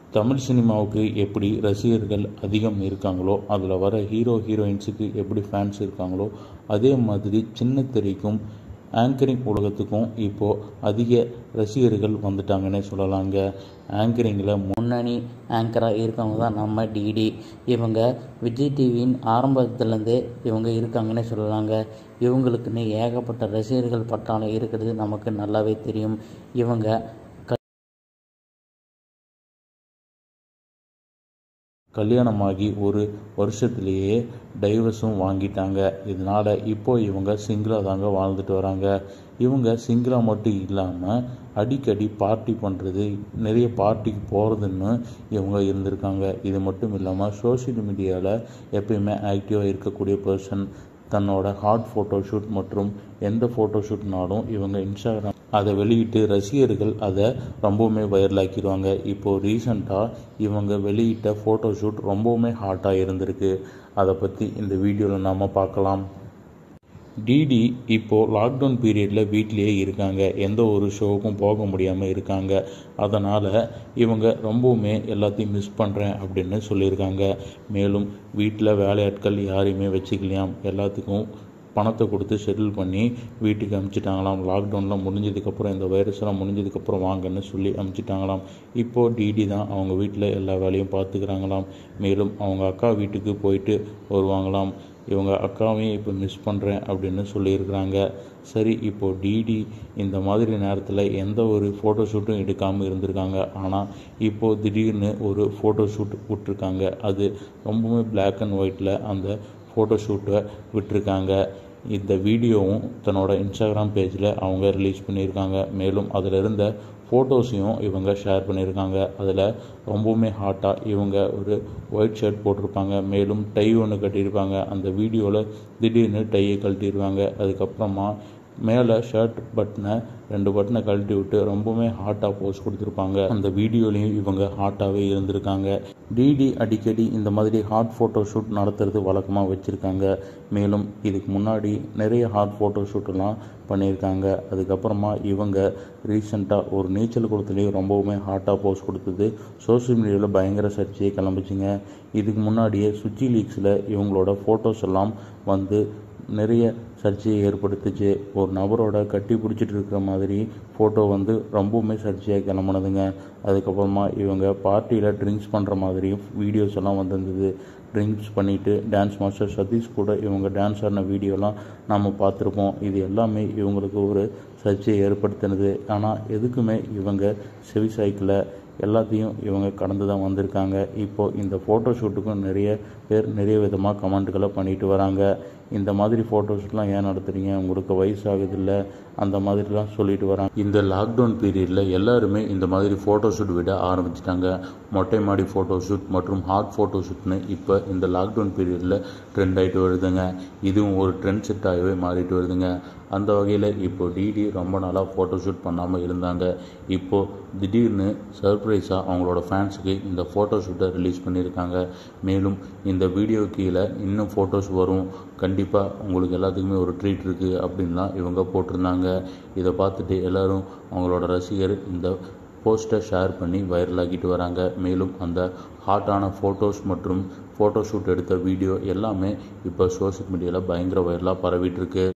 தமிழ் சினிமாவுக்கு எப்படி ரசிகர்கள் அதிகம் இருக்காங்களோ அதில் வர ஹீரோ ஹீரோயின்ஸுக்கு எப்படி ஃபேன்ஸ் இருக்காங்களோ அதே மாதிரி சின்ன திரைக்கும் ஆங்கரிங் உலகத்துக்கும் இப்போது அதிக ரசிகர்கள் வந்துட்டாங்கன்னே சொல்லலாங்க ஆங்கரிங்கில் முன்னணி ஆங்கராக இருக்கவங்க தான் நம்ம டிடி இவங்க விஜய் டிவியின் ஆரம்பத்துலேருந்தே இவங்க இருக்காங்கன்னே சொல்லலாங்க இவங்களுக்குன்னு ஏகப்பட்ட ரசிகர்கள் பட்டாளம் இருக்கிறது நமக்கு நல்லாவே தெரியும் இவங்க கல்யாணமாகி ஒரு வருஷத்துலேயே டைவர்ஸும் வாங்கிட்டாங்க இதனால் இப்போ இவங்க சிங்கிளாக தாங்க வாழ்ந்துட்டு வராங்க இவங்க சிங்கிளாக மட்டும் இல்லாமல் அடிக்கடி பார்ட்டி பண்ணுறது நிறைய பார்ட்டிக்கு போகிறதுன்னு இவங்க இருந்திருக்காங்க இது மட்டும் இல்லாமல் சோஷியல் மீடியாவில் எப்பயுமே ஆக்டிவாக இருக்கக்கூடிய பர்சன் தன்னோட ஹாட் ஃபோட்டோ ஷூட் மற்றும் எந்த ஃபோட்டோ ஷூட்னாலும் இவங்க இன்ஸ்டாகிராம் அதை வெளியிட்டு ரசிகர்கள் அதை ரொம்பவுமே வைரலாக்கிடுவாங்க இப்போது ரீசண்டாக இவங்க வெளியிட்ட ஃபோட்டோ ஷூட் ரொம்பவுமே ஹாட்டாக இருந்திருக்கு அதை பற்றி இந்த வீடியோவில் நாம் பார்க்கலாம் டிடி இப்போது லாக்டவுன் பீரியடில் வீட்டிலேயே இருக்காங்க எந்த ஒரு ஷோவுக்கும் போக முடியாமல் இருக்காங்க அதனால் இவங்க ரொம்பவுமே எல்லாத்தையும் மிஸ் பண்ணுறேன் அப்படின்னு சொல்லியிருக்காங்க மேலும் வீட்டில் வேலையாட்கள் யாரையுமே வச்சுக்கலையாம் எல்லாத்துக்கும் பணத்தை கொடுத்து ஷெட்யூல் பண்ணி வீட்டுக்கு அனுப்பிச்சிட்டாங்களாம் லாக்டவுன்லாம் முடிஞ்சதுக்கப்புறம் இந்த வைரஸ்லாம் முடிஞ்சதுக்கப்புறம் வாங்கன்னு சொல்லி அனுப்பிச்சிட்டாங்களாம் இப்போது டிடி தான் அவங்க வீட்டில் எல்லா வேலையும் பார்த்துக்கிறாங்களாம் மேலும் அவங்க அக்கா வீட்டுக்கு போயிட்டு வருவாங்களாம் இவங்க அக்காவையும் இப்போ மிஸ் பண்ணுறேன் அப்படின்னு சொல்லியிருக்கிறாங்க சரி இப்போது டிடி இந்த மாதிரி நேரத்தில் எந்த ஒரு ஃபோட்டோ ஷூட்டும் எடுக்காமல் இருந்திருக்காங்க ஆனால் இப்போது திடீர்னு ஒரு ஃபோட்டோ ஷூட் விட்ருக்காங்க அது ரொம்பவுமே பிளாக் அண்ட் ஒயிட்டில் அந்த ஃபோட்டோ ஷூட்டை விட்டிருக்காங்க இந்த வீடியோவும் தன்னோட இன்ஸ்டாகிராம் பேஜில் அவங்க ரிலீஸ் பண்ணியிருக்காங்க மேலும் அதில் இருந்த ஃபோட்டோஸையும் இவங்க ஷேர் பண்ணியிருக்காங்க அதில் ரொம்பவுமே ஹாட்டாக இவங்க ஒரு ஒயிட் ஷர்ட் போட்டிருப்பாங்க மேலும் டை ஒன்று கட்டியிருப்பாங்க அந்த வீடியோவில் திடீர்னு டையை கழட்டிடுவாங்க அதுக்கப்புறமா மேலே ஷர்ட் பட்டனை ரெண்டு பட்டனை கழட்டி விட்டு ரொம்பவுமே ஹாட்டாக போஸ் கொடுத்துருப்பாங்க அந்த வீடியோலையும் இவங்க ஹாட்டாகவே இருந்திருக்காங்க டிடி அடிக்கடி இந்த மாதிரி ஹாட் ஃபோட்டோ ஷூட் நடத்துறது வழக்கமாக வச்சுருக்காங்க மேலும் இதுக்கு முன்னாடி நிறைய ஹாட் ஃபோட்டோ ஷூட்டெல்லாம் பண்ணியிருக்காங்க அதுக்கப்புறமா இவங்க ரீசெண்டாக ஒரு நீச்சல் குளத்துலேயும் ரொம்பவுமே ஹாட்டாக போஸ் கொடுத்தது சோஷியல் மீடியாவில் பயங்கர சர்ச்சையை கிளம்பிச்சிங்க இதுக்கு முன்னாடியே சுச்சி லீக்ஸில் இவங்களோட ஃபோட்டோஸ் எல்லாம் வந்து நிறைய சர்ச்சையை ஏற்படுத்துச்சு ஒரு நபரோட கட்டி பிடிச்சிட்டு இருக்கிற மாதிரி ஃபோட்டோ வந்து ரொம்பவுமே சர்ச்சையாக கிளம்புனதுங்க அதுக்கப்புறமா இவங்க பார்ட்டியில் ட்ரிங்க்ஸ் பண்ணுற மாதிரி வீடியோஸ் எல்லாம் வந்திருந்தது ட்ரிங்க்ஸ் பண்ணிவிட்டு டான்ஸ் மாஸ்டர் சதீஷ் கூட இவங்க டான்ஸ் ஆடின வீடியோலாம் நம்ம பார்த்துருப்போம் இது எல்லாமே இவங்களுக்கு ஒரு சர்ச்சையை ஏற்படுத்தினது ஆனால் எதுக்குமே இவங்க செவி சைக்கிளை எல்லாத்தையும் இவங்க கடந்து தான் வந்திருக்காங்க இப்போது இந்த ஃபோட்டோ ஷூட்டுக்கும் நிறைய பேர் நிறைய விதமாக கமெண்ட்டுகளை பண்ணிட்டு வராங்க இந்த மாதிரி ஃபோட்டோ ஷூட்லாம் ஏன் நடத்துகிறீங்க உங்களுக்கு வயசாகுதில்ல அந்த மாதிரிலாம் சொல்லிட்டு வராங்க இந்த லாக்டவுன் பீரியடில் எல்லாருமே இந்த மாதிரி ஃபோட்டோ ஷூட் விட ஆரம்பிச்சிட்டாங்க மொட்டை மாடி ஃபோட்டோ ஷூட் மற்றும் ஹாட் ஃபோட்டோ ஷூட்னு இப்போ இந்த லாக்டவுன் பீரியடில் ட்ரெண்ட் ஆகிட்டு வருதுங்க இதுவும் ஒரு ட்ரெண்ட் செட்டாகவே மாறிட்டு வருதுங்க அந்த வகையில் இப்போ டிடி ரொம்ப நாளாக ஃபோட்டோ ஷூட் பண்ணாமல் இருந்தாங்க இப்போது திடீர்னு சர்ப்ரைஸாக அவங்களோட ஃபேன்ஸுக்கு இந்த ஃபோட்டோ ஷூட்டை ரிலீஸ் பண்ணியிருக்காங்க மேலும் இந்த வீடியோ கீழே இன்னும் ஃபோட்டோஸ் வரும் கண்டிப்பாக உங்களுக்கு எல்லாத்துக்குமே ஒரு ட்ரீட் இருக்குது அப்படின்லாம் இவங்க போட்டிருந்தாங்க இதை பார்த்துட்டு எல்லோரும் அவங்களோட ரசிகர் இந்த போஸ்ட்டை ஷேர் பண்ணி வைரலாக்கிட்டு வராங்க மேலும் அந்த ஹாட்டான ஃபோட்டோஸ் மற்றும் ஃபோட்டோ ஷூட் எடுத்த வீடியோ எல்லாமே இப்போ சோஷியல் மீடியாவில் பயங்கர வைரலாக பரவிட்டு இருக்கு